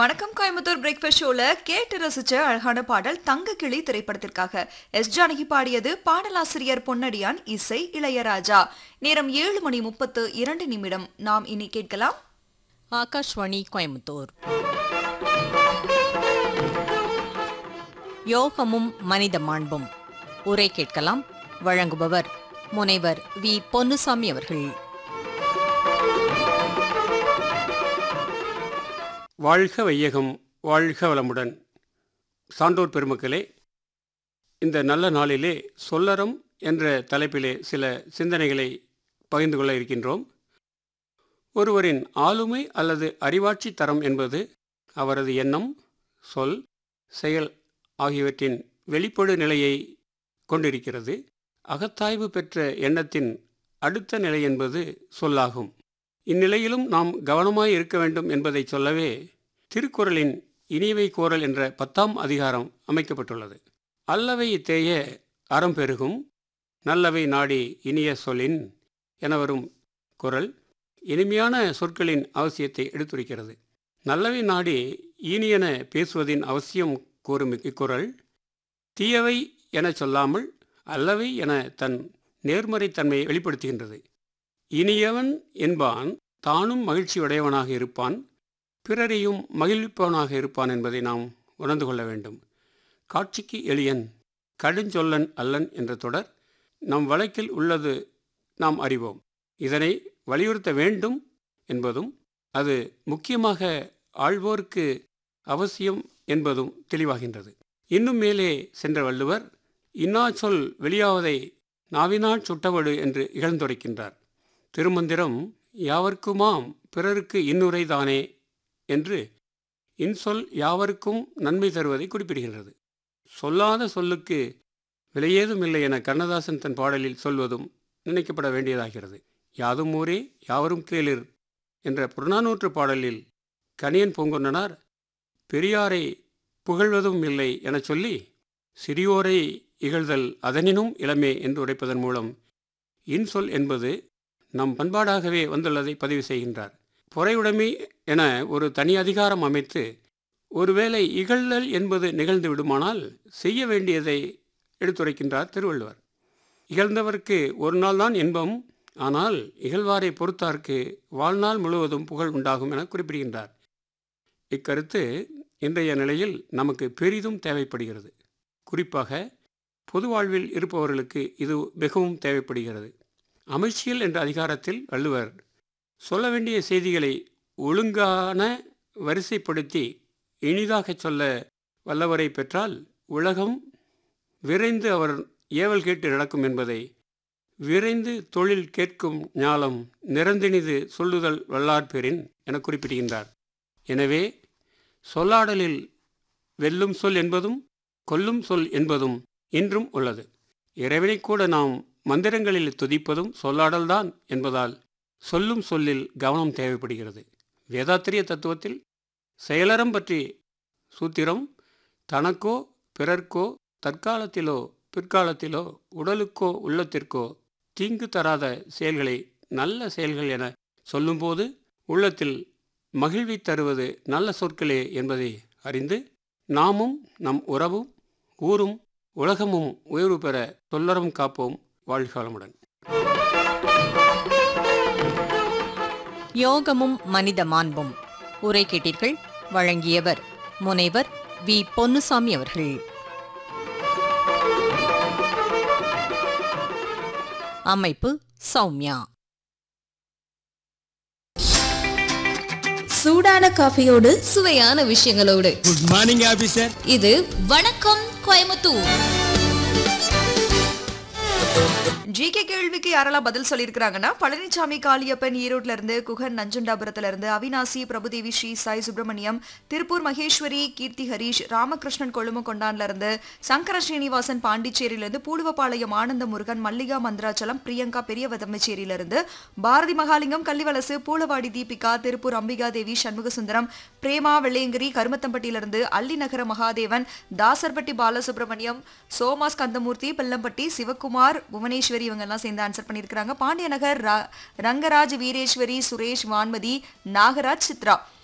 வணக்கம் கோயம்புத்தூர் பிரேக்ஃபாஸ்ட் ஷோல கேட்டு ரசிச்ச அழகான பாடல் தங்க கிளி திரைப்படத்திற்காக எஸ் ஜானகி பாடியது பாடலாசிரியர் பொன்னடியான் இசை இளையராஜா நேரம் ஏழு மணி முப்பத்து இரண்டு நிமிடம் நாம் இனி கேட்கலாம் ஆகாஷ்வாணி கோயம்புத்தூர் யோகமும் மனித மாண்பும் உரை கேட்கலாம் வழங்குபவர் முனைவர் வி பொன்னுசாமி அவர்கள் வாழ்க வையகம் வாழ்க வளமுடன் சான்றோர் பெருமக்களே இந்த நல்ல நாளிலே சொல்லறம் என்ற தலைப்பிலே சில சிந்தனைகளை பகிர்ந்து கொள்ள இருக்கின்றோம் ஒருவரின் ஆளுமை அல்லது அறிவாட்சி தரம் என்பது அவரது எண்ணம் சொல் செயல் ஆகியவற்றின் வெளிப்படு நிலையை கொண்டிருக்கிறது அகத்தாய்வு பெற்ற எண்ணத்தின் அடுத்த நிலை என்பது சொல்லாகும் இந்நிலையிலும் நாம் கவனமாய் இருக்க வேண்டும் என்பதை சொல்லவே திருக்குறளின் இனியவை கோரல் என்ற பத்தாம் அதிகாரம் அமைக்கப்பட்டுள்ளது அல்லவை தேய அறம் பெருகும் நல்லவை நாடி இனிய சொல்லின் என வரும் குரல் இனிமையான சொற்களின் அவசியத்தை எடுத்துரைக்கிறது நல்லவை நாடி இனியென பேசுவதின் அவசியம் கூறும் இக்குறள் தீயவை என சொல்லாமல் அல்லவை என தன் நேர்மறைத்தன்மையை வெளிப்படுத்துகின்றது இனியவன் என்பான் தானும் மகிழ்ச்சியுடையவனாக இருப்பான் பிறரையும் மகிழ்விப்பவனாக இருப்பான் என்பதை நாம் உணர்ந்து கொள்ள வேண்டும் காட்சிக்கு எளியன் கடுஞ்சொல்லன் அல்லன் என்ற தொடர் நம் வழக்கில் உள்ளது நாம் அறிவோம் இதனை வலியுறுத்த வேண்டும் என்பதும் அது முக்கியமாக ஆழ்வோருக்கு அவசியம் என்பதும் தெளிவாகின்றது இன்னும் மேலே சென்ற வள்ளுவர் இன்னா சொல் வெளியாவதை நாவினாற் சுட்டவடு என்று இகழ்ந்துரைக்கின்றார் திருமந்திரம் யாவர்க்குமாம் பிறருக்கு இன்னுரைதானே என்று இன்சொல் யாவருக்கும் நன்மை தருவதை குறிப்பிடுகின்றது சொல்லாத சொல்லுக்கு விலையேதும் இல்லை என கண்ணதாசன் தன் பாடலில் சொல்வதும் நினைக்கப்பட வேண்டியதாகிறது யாதும் ஊரே யாவரும் கேளிர் என்ற புறநானூற்று பாடலில் கணியன் பூங்கொன்றனார் பெரியாரை புகழ்வதும் இல்லை எனச் சொல்லி சிறியோரை இகழ்தல் அதனினும் இளமே என்று உரைப்பதன் மூலம் இன்சொல் என்பது நம் பண்பாடாகவே வந்துள்ளதை பதிவு செய்கின்றார் பொறையுடைமை என ஒரு தனி அதிகாரம் அமைத்து ஒருவேளை இகழ்தல் என்பது நிகழ்ந்து விடுமானால் செய்ய வேண்டியதை எடுத்துரைக்கின்றார் திருவள்ளுவர் இகழ்ந்தவர்க்கு ஒரு நாள் தான் இன்பம் ஆனால் இகழ்வாரை பொறுத்தார்க்கு வாழ்நாள் முழுவதும் புகழ் உண்டாகும் என குறிப்பிடுகின்றார் இக்கருத்து இன்றைய நிலையில் நமக்கு பெரிதும் தேவைப்படுகிறது குறிப்பாக பொது வாழ்வில் இருப்பவர்களுக்கு இது மிகவும் தேவைப்படுகிறது அமைச்சியல் என்ற அதிகாரத்தில் வள்ளுவர் சொல்ல வேண்டிய செய்திகளை ஒழுங்கான வரிசைப்படுத்தி இனிதாக சொல்ல வல்லவரை பெற்றால் உலகம் விரைந்து அவர் ஏவல் கேட்டு நடக்கும் என்பதை விரைந்து தொழில் கேட்கும் ஞாலம் நிறந்தினிது சொல்லுதல் வல்லார்பெறின் என குறிப்பிடுகின்றார் எனவே சொல்லாடலில் வெல்லும் சொல் என்பதும் கொல்லும் சொல் என்பதும் இன்றும் உள்ளது இறைவனை கூட நாம் மந்திரங்களில் துதிப்பதும் சொல்லாடல்தான் என்பதால் சொல்லும் சொல்லில் கவனம் தேவைப்படுகிறது வேதாத்திரிய தத்துவத்தில் செயலறம் பற்றி சூத்திரம் தனக்கோ பிறர்க்கோ தற்காலத்திலோ பிற்காலத்திலோ உடலுக்கோ உள்ளத்திற்கோ தீங்கு தராத செயல்களை நல்ல செயல்கள் என சொல்லும்போது உள்ளத்தில் மகிழ்வி தருவது நல்ல சொற்களே என்பதை அறிந்து நாமும் நம் உறவும் ஊரும் உலகமும் உயர்வு பெற சொல்லறம் காப்போம் வாழ்காலமுடன் யோகமும் மனித மாண்பும் உரை கேட்டீர்கள் வழங்கியவர் முனைவர் வி பொன்னுசாமி அவர்கள் அமைப்பு சௌமியா சூடான காஃபியோடு சுவையான விஷயங்களோடு குட் மார்னிங் ஆபீசர் இது வணக்கம் கோயமுத்தூர் ஜிகே கேள்விக்கு யாரெல்லாம் பதில் சொல்லியிருக்கிறாங்கன்னா பழனிசாமி காளியப்பன் ஈரோட்ல இருந்து குகன் நஞ்சுண்டாபுரத்துல இருந்து அவினாசி பிரபுதேவி ஸ்ரீ சாய் சுப்பிரமணியம் திருப்பூர் மகேஸ்வரி கீர்த்தி ஹரீஷ் ராமகிருஷ்ணன் கொழுமக்கொண்டான்ல இருந்து சங்கர ஸ்ரீனிவாசன் பாண்டிச்சேரியில இருந்து பூலுவபாளையம் ஆனந்த முருகன் மல்லிகா மந்திராச்சலம் பிரியங்கா பெரிய வதமச்சேரியில இருந்து பாரதி மகாலிங்கம் கள்ளிவலசு பூலவாடி தீபிகா திருப்பூர் அம்பிகா தேவி சண்முகசுந்தரம் பிரேமா வெள்ளையங்கிரி கருமத்தம்பட்டியிலிருந்து அல்லிநகர மகாதேவன் தாசர்பட்டி பாலசுப்ரமணியம் சோமாஸ் கந்தமூர்த்தி பெல்லம்பட்டி சிவகுமார் புவனேஸ்வரி இவங்க எல்லாம் சேர்ந்து ஆன்சர் பண்ணியிருக்கிறாங்க பாண்டியநகர் ரா- ரங்கராஜ் வீரேஸ்வரி சுரேஷ் வான்மதி நாகராஜ் சித்ரா